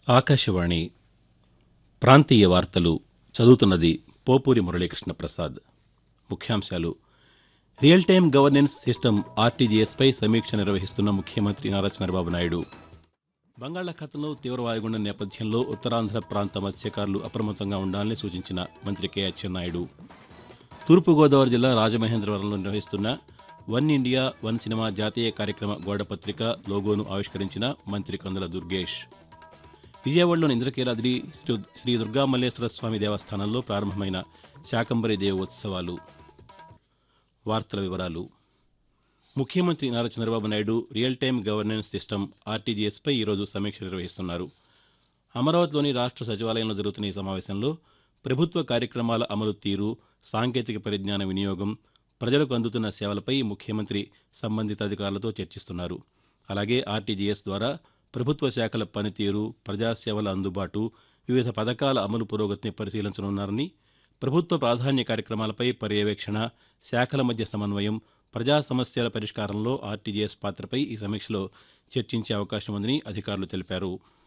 ఆకాశవాణి ప్రాంతీయ వార్తలు చదువుతున్నది పోపూరి మురళీకృష్ణ ప్రసాద్ ముఖ్యాంశాలు రియల్ టైం గవర్నెన్స్ సిస్టమ్ ఆర్టీజీఎస్పై సమీక్ష నిర్వహిస్తున్న ముఖ్యమంత్రి నారా చంద్రబాబు నాయుడు బంగాళాఖాతంలో తీవ్ర వాయుగుండం నేపథ్యంలో ఉత్తరాంధ్ర ప్రాంత మత్స్యకారులు అప్రమత్తంగా ఉండాలని సూచించిన మంత్రి కె అచ్చెన్నాయుడు తూర్పుగోదావరి జిల్లా రాజమహేంద్రవరంలో నిర్వహిస్తున్న వన్ ఇండియా వన్ సినిమా జాతీయ కార్యక్రమ గోడపత్రిక లోగోను ఆవిష్కరించిన మంత్రి కందుల దుర్గేష్ విజయవాడలోని ఇంద్రకీలాద్రి శ్రీ శ్రీ దుర్గామల్లేశ్వర స్వామి దేవస్థానంలో ప్రారంభమైన శాకంబరి దేవోత్సవాలు వార్తల వివరాలు ముఖ్యమంత్రి Nara Chandrababu Naidu real time governance system ఆర్టీజీఎస్పై ఈరోజు సమీక్ష నిర్వహిస్తున్నారు అమరావతిలోని రాష్ట్ర సచివాలయంలో జరుగుతున్న ఈ సమావేశంలో ప్రభుత్వ కార్యక్రమాల అమలు తీరు సాంకేతిక పరిజ్ఞాన వినియోగం ప్రజలకు అందుతున్న సేవలపై ముఖ్యమంత్రి సంబంధిత అధికారులతో చర్చిస్తున్నారు అలాగే ఆర్టీజీఎస్ ద్వారా ప్రభుత్వ శాఖల పనితీరు ప్రజాసేవల అందుబాటు వివిధ పథకాల అమలు పురోగతిని పరిశీలించనున్నారని ప్రభుత్వ ప్రాధాన్య కార్యక్రమాలపై పర్యవేక్షణ శాఖల మధ్య సమన్వయం ప్రజా సమస్యల పరిష్కారంలో ఆర్టీజీఎస్ పాత్రపై ఈ సమీక్షలో చర్చించే అవకాశం ఉందని అధికారులు తెలిపారు